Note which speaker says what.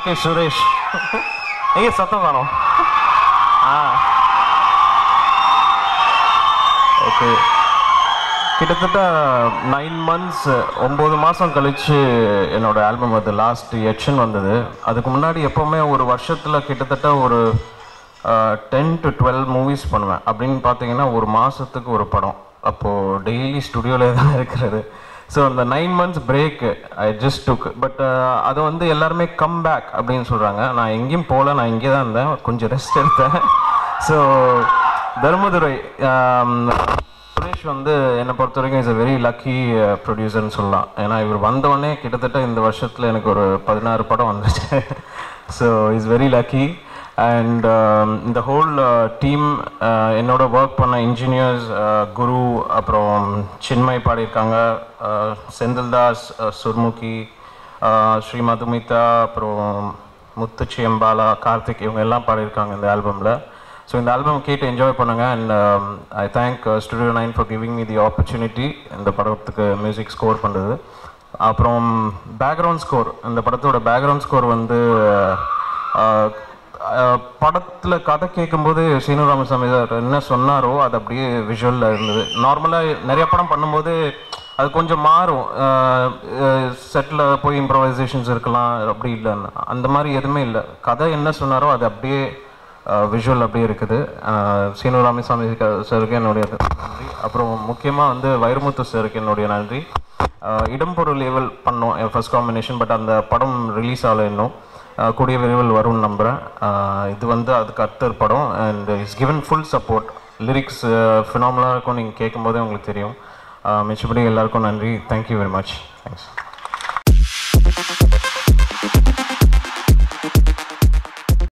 Speaker 1: RK Suresh எங்க சத்தம் காணோம் ஆ ஓகே கிட்டத்தட்ட நைன் மந்த்ஸ் ஒம்பது மாதம் கழித்து என்னோட ஆல்பம் அது லாஸ்ட் எக்ஷன் வந்தது அதுக்கு முன்னாடி எப்போவுமே ஒரு வருஷத்தில் கிட்டத்தட்ட ஒரு டென் டு டுவெல் மூவிஸ் பண்ணுவேன் அப்படின்னு பார்த்தீங்கன்னா ஒரு மாதத்துக்கு ஒரு படம் அப்போது டெய்லி ஸ்டுடியோவில் தான் இருக்கிறது ஸோ அந்த nine months break I just took but அதை வந்து எல்லாருமே கம் பேக் அப்படின்னு சொல்கிறாங்க நான் எங்கேயும் போகல நான் இங்கே தான் இருந்தேன் கொஞ்சம் ரெஸ்ட் எடுத்தேன் ஸோ தர்மதுரை ஆம், சுரேஷ் வந்து என்னை பொறுத்த வரைக்கும் இஸ் a வெரி லக்கி ப்ரொடியூசர்னு சொல்லலாம் ஏன்னா இவர் வந்தவொடனே கிட்டத்தட்ட இந்த வருஷத்தில் எனக்கு ஒரு பதினாறு படம் வந்துச்சு so is very lucky and இந்த ஹோல் டீம் என்னோட ஒர்க் பண்ண இன்ஜினியர்ஸ் குரு அப்புறம் சின்மய் பாடியிருக்காங்க uh, செந்தில்தாஸ் uh, Surmukhi uh, Sri Madhumitha அப்புறம் முத்துச்சி எம்பாலா கார்த்திக் இவங்க எல்லாம் பாடியிருக்காங்க இந்த ஆல்பமில் ஸோ இந்த ஆல்பம் கேட்டு என்ஜாய் பண்ணுங்க and I thank studio nine for giving me the opportunity இந்த படத்துக்கு மியூசிக் ஸ்கோர் பண்ணுறது அப்புறம் பேக்ரவுண்ட் ஸ்கோர் இந்த படத்தோட பேக்ரவுண்ட் ஸ்கோர் வந்து படத்தில் கதை கேட்கும்போது சீனு ராமசாமி சார் என்ன சொன்னாரோ அது அப்படியே விஷுவலில் இருந்தது நார்மலாக நிறைய படம் பண்ணும்போது அது கொஞ்சம் மாறும் செட்டில் போய் இம்ப்ரவைசேஷன்ஸ் இருக்கலாம் அப்படி இல்லைன்னு அந்த மாதிரி எதுவுமே இல்லை கதை என்ன சொன்னாரோ அது அப்படியே விஷுவல் அப்படியே இருக்குது அஹ் சீனு ராமசாமி க- சாருக்கு என்னுடைய நன்றி அப்புறம் முக்கியமாக வந்து வைரமுத்து சாருக்கு என்னுடைய நன்றி அஹ் இடம்பொருள் லேவல் பண்ணோம் என் ஃபர்ஸ்ட் காம்பினேஷன் பட் அந்த படம் ரிலீஸ் ஆகலை இன்னும் அஹ் கூடிய விரைவில் வரும்னு நம்புகிறேன் இது வந்து அதுக்கு அடுத்த படம் and is given full support lyrics ஃபினாமலாக இருக்கும் நீங்கள் கேட்கும்போதே உங்களுக்கு தெரியும் அஹ் மிச்சபடி எல்லாருக்கும் நன்றி தேங்க்யூ வெரி மச் தேங்க்ஸ்